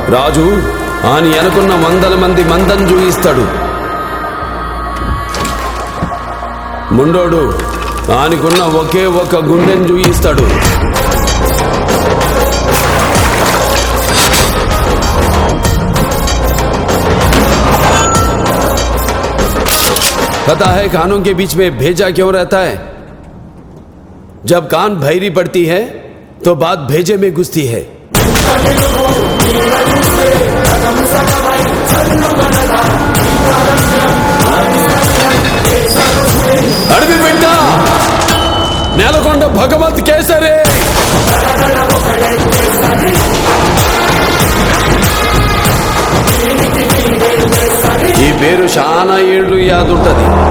రాజు ఆని అనుకున్న వందల మంది మందం చూయిస్తాడు ముండోడు ఆనికున్న ఒకే ఒక్క గుండెని చూయిస్తాడు पता है कानों के बीच में भेजा क्यों रहता है जब कान भैरी पड़ती है तो बात भेजे में घुसती है అడవి బిడ్డ నేలకొండ భగవత్ కేసరే ఈ పేరు చాలా ఏళ్ళు యాదుంటది